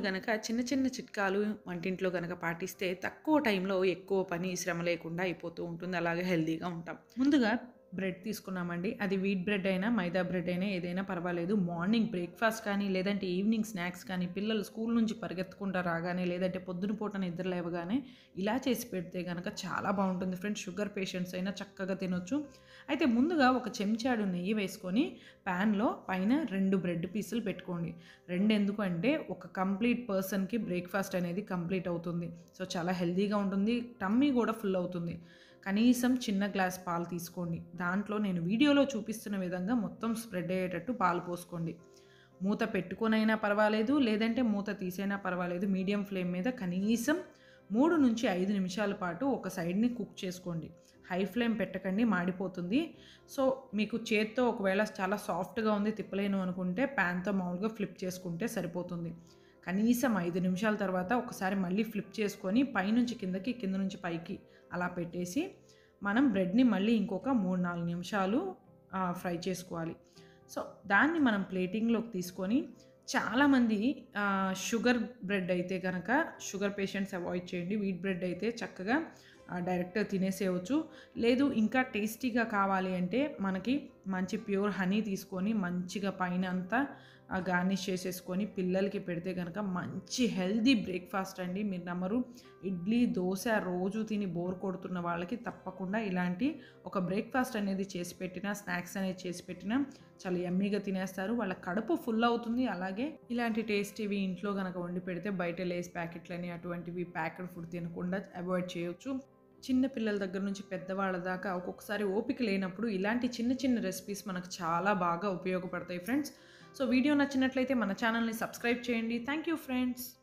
గనక చిన్న చిన్న చిట్కాలు వంటింట్లో గనక పాటిస్తే తక్కువ టైంలో ఎక్కువ పని శ్రమ లేకుండా అయిపోతూ ఉంటుంది అలాగే హెల్తీగా ఉంటాం ముందుగా బ్రెడ్ తీసుకున్నామండి అది వీట్ బ్రెడ్ అయినా మైదా బ్రెడ్ అయినా ఏదైనా పర్వాలేదు మార్నింగ్ బ్రేక్ఫాస్ట్ కానీ లేదంటే ఈవినింగ్ స్నాక్స్ కానీ పిల్లలు స్కూల్ నుంచి పరిగెత్తుకుంటా రాగానే లేదంటే పొద్దున పూట నిద్ర లేవగానే ఇలా చేసి పెడితే కనుక చాలా బాగుంటుంది ఫ్రెండ్స్ షుగర్ పేషెంట్స్ అయినా చక్కగా తినొచ్చు అయితే ముందుగా ఒక చెంచాడు నెయ్యి వేసుకొని ప్యాన్లో పైన రెండు బ్రెడ్ పీసులు పెట్టుకోండి రెండు ఎందుకు అంటే ఒక కంప్లీట్ పర్సన్కి బ్రేక్ఫాస్ట్ అనేది కంప్లీట్ అవుతుంది సో చాలా హెల్తీగా ఉంటుంది టమ్మీ కూడా ఫుల్ అవుతుంది కనీసం చిన్న గ్లాస్ పాలు తీసుకోండి దాంట్లో నేను వీడియోలో చూపిస్తున్న విధంగా మొత్తం స్ప్రెడ్ అయ్యేటట్టు పాలు పోసుకోండి మూత పెట్టుకొనైనా పర్వాలేదు లేదంటే మూత తీసైనా పర్వాలేదు మీడియం ఫ్లేమ్ మీద కనీసం మూడు నుంచి ఐదు నిమిషాల పాటు ఒక సైడ్ని కుక్ చేసుకోండి హై ఫ్లేమ్ పెట్టకండి మాడిపోతుంది సో మీకు చేత్తో ఒకవేళ చాలా సాఫ్ట్గా ఉంది తిప్పలేను అనుకుంటే ప్యాన్తో మామూలుగా ఫ్లిప్ చేసుకుంటే సరిపోతుంది కనీసం ఐదు నిమిషాల తర్వాత ఒకసారి మళ్ళీ ఫ్లిప్ చేసుకొని పైనుంచి కిందకి కింద నుంచి పైకి అలా పెట్టేసి మనం బ్రెడ్ని మళ్ళీ ఇంకొక మూడు నాలుగు నిమిషాలు ఆ, ఫ్రై చేసుకోవాలి సో దాన్ని మనం ప్లేటింగ్లోకి తీసుకొని చాలామంది ఆ, షుగర్ బ్రెడ్ అయితే కనుక షుగర్ పేషెంట్స్ అవాయిడ్ చేయండి వీట్ బ్రెడ్ అయితే చక్కగా ఆ, డైరెక్ట్ తినేసేయవచ్చు లేదు ఇంకా టేస్టీగా కావాలి అంటే మనకి మంచి ప్యూర్ హనీ తీసుకొని మంచిగా పైన అంతా గార్నిష్ చేసేసుకొని పిల్లలకి పెడితే కనుక మంచి హెల్దీ బ్రేక్ఫాస్ట్ అండి మీరు నమ్మరు ఇడ్లీ దోశ రోజు తిని బోర్ కొడుతున్న వాళ్ళకి తప్పకుండా ఇలాంటి ఒక బ్రేక్ఫాస్ట్ అనేది చేసి పెట్టినా స్నాక్స్ అనేది చేసి పెట్టినా చాలా ఎమ్మీగా తినేస్తారు వాళ్ళ కడుపు ఫుల్ అవుతుంది అలాగే ఇలాంటి టేస్టీవి ఇంట్లో కనుక వండి పెడితే బయట లేస్ ప్యాకెట్లని అటువంటివి ప్యాకెట్ ఫుడ్ తినకుండా అవాయిడ్ చేయొచ్చు చిన్న పిల్లల దగ్గర నుంచి పెద్దవాళ్ళ దాకా ఒక్కొక్కసారి ఓపిక లేనప్పుడు ఇలాంటి చిన్న చిన్న రెసిపీస్ మనకు చాలా బాగా ఉపయోగపడతాయి ఫ్రెండ్స్ సో వీడియో నచ్చినట్లయితే మన ఛానల్ని సబ్స్క్రైబ్ చేయండి థ్యాంక్ యూ ఫ్రెండ్స్